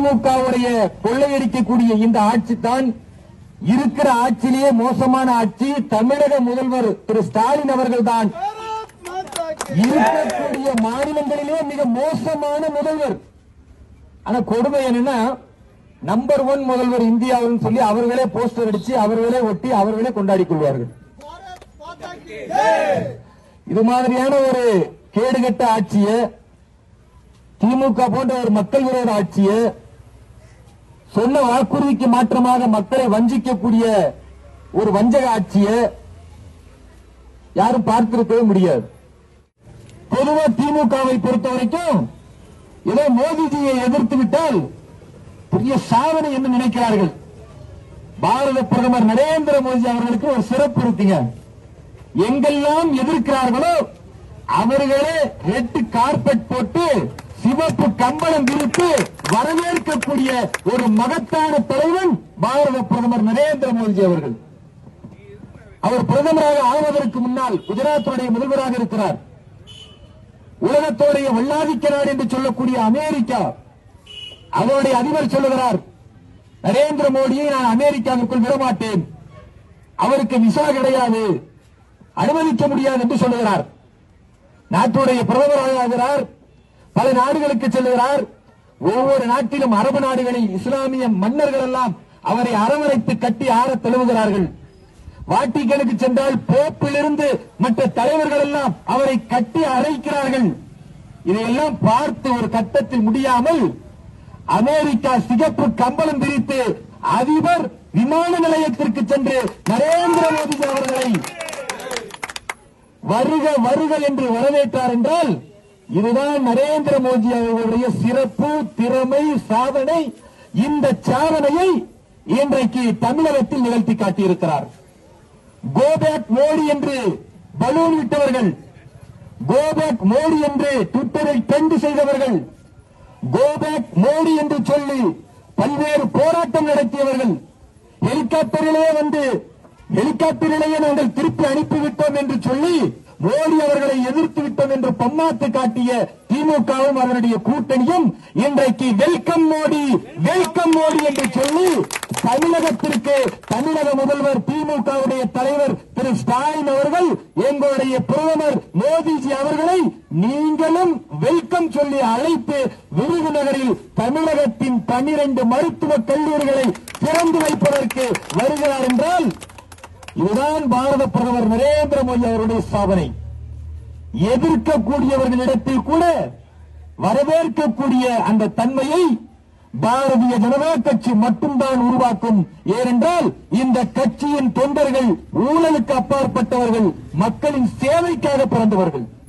திமுகவுடைய கொள்ளையடிக்கக்கூடிய இந்த ஆட்சி தான் இருக்கிற ஆட்சியிலேயே மோசமான ஆட்சி தமிழக முதல்வர் திரு ஸ்டாலின் அவர்கள் தான் இருக்கக்கூடிய மாநிலங்களிலே மிக மோசமான முதல்வர் ஆனா கொடுமை என்னன்னா நம்பர் ஒன் முதல்வர் இந்தியாவில் சொல்லி அவர்களே போஸ்டர் அடிச்சு அவர்களே ஒட்டி அவர்களே கொண்டாடி கொள்வார்கள் இது மாதிரியான ஒரு கேடுகட்ட ஆட்சிய திமுக போன்ற ஒரு மக்கள் விரோத ஆட்சிய சொன்ன வாக்குறுதிக்கு மாற்றமாக மக்களை வஞ்சிக்கக்கூடிய ஒரு வஞ்சக ஆட்சிய யாரும் பார்த்திருக்கவே முடியாது பொதுவா திமுகவை பொறுத்த வரைக்கும் ஏதோ மோடிஜியை எதிர்த்து விட்டால் பெரிய சாதனை என்று நினைக்கிறார்கள் பாரத பிரதமர் நரேந்திர மோடி அவர்களுக்கு ஒரு சிறப்பு இருக்குங்க எங்கெல்லாம் எதிர்க்கிறார்களோ அவர்களே ரெட் கார்பெட் போட்டு சிவப்பு கம்பளம் விரித்து வரவேற்கக்கூடிய ஒரு மகத்தான தலைவன் பாரத பிரதமர் நரேந்திர மோடி அவர்கள் அவர் பிரதமராக ஆவதற்கு முன்னால் குஜராத்துடைய முதல்வராக இருக்கிறார் உலகத்தோடைய வல்லாதிக்க நாடு என்று சொல்லக்கூடிய அமெரிக்கா அவருடைய அதிபர் சொல்லுகிறார் நரேந்திர மோடியை நான் அமெரிக்காவுக்குள் விடமாட்டேன் அவருக்கு விசா கிடையாது அனுமதிக்க முடியாது என்று சொல்லுகிறார் நாட்டுடைய பிரதமராக ஆகிறார் பல நாடுகளுக்கு செல்லுகிறார் ஒவ்வொரு நாட்டிலும் அரபு நாடுகளில் இஸ்லாமிய மன்னர்கள் எல்லாம் அவரை அரவணைத்து கட்டி ஆற தழுவுகிறார்கள் வாட்டிகளுக்கு சென்றால் போப்பிலிருந்து மற்ற தலைவர்கள் எல்லாம் அவரை கட்டி அழைக்கிறார்கள் இதையெல்லாம் பார்த்து ஒரு கட்டத்தில் முடியாமல் அமெரிக்கா சிகப்பு கம்பளம் பிரித்து அதிபர் விமான நிலையத்திற்கு சென்று நரேந்திர மோடி அவர்களை வருக வருக என்று வரவேற்றார் என்றால் இதுதான் நரேந்திர மோடி அவர்களுடைய சிறப்பு திறமை சாதனை இந்த சாதனையை இன்றைக்கு தமிழகத்தில் நிகழ்த்தி காட்டியிருக்கிறார் கோபேக் மோடி என்று பலூன் விட்டவர்கள் கோபேக் மோடி என்று ட்விட்டரில் ட்ரெண்ட் செய்தவர்கள் கோபேக் மோடி என்று சொல்லி பல்வேறு போராட்டம் நடத்தியவர்கள் ஹெலிகாப்டரிலே வந்து ஹெலிகாப்டரிலேயே நாங்கள் திருப்பி அனுப்பிவிட்டோம் என்று சொல்லி மோடி அவர்களை எதிர்த்து விட்டோம் என்று பம்மாத்து காட்டிய திமுகவும் அதனுடைய கூட்டணியும் இன்றைக்கு வெல்கம் மோடி வெல்கம் மோடி என்று சொல்லி தமிழகத்திற்கு தமிழக முதல்வர் திமுகவுடைய தலைவர் திரு ஸ்டாலின் அவர்கள் எங்களுடைய பிரதமர் மோடிஜி அவர்களை நீங்களும் வெல்கம் சொல்லி அழைத்து விருதுநகரில் தமிழகத்தின் பன்னிரண்டு மருத்துவக் கல்லூரிகளை திறந்து வைப்பதற்கு வருகிறார் என்றால் இதுதான் பாரத பிரதமர் நரேந்திர மோடி அவருடைய சாதனை எதிர்க்கக்கூடியவர்களிடத்தில் கூட வரவேற்கக்கூடிய அந்த தன்மையை பாரதிய ஜனதா கட்சி மட்டும்தான் உருவாக்கும் ஏனென்றால் இந்த கட்சியின் தொண்டர்கள் ஊழலுக்கு அப்பாற்பட்டவர்கள் மக்களின் சேவைக்காக பிறந்தவர்கள்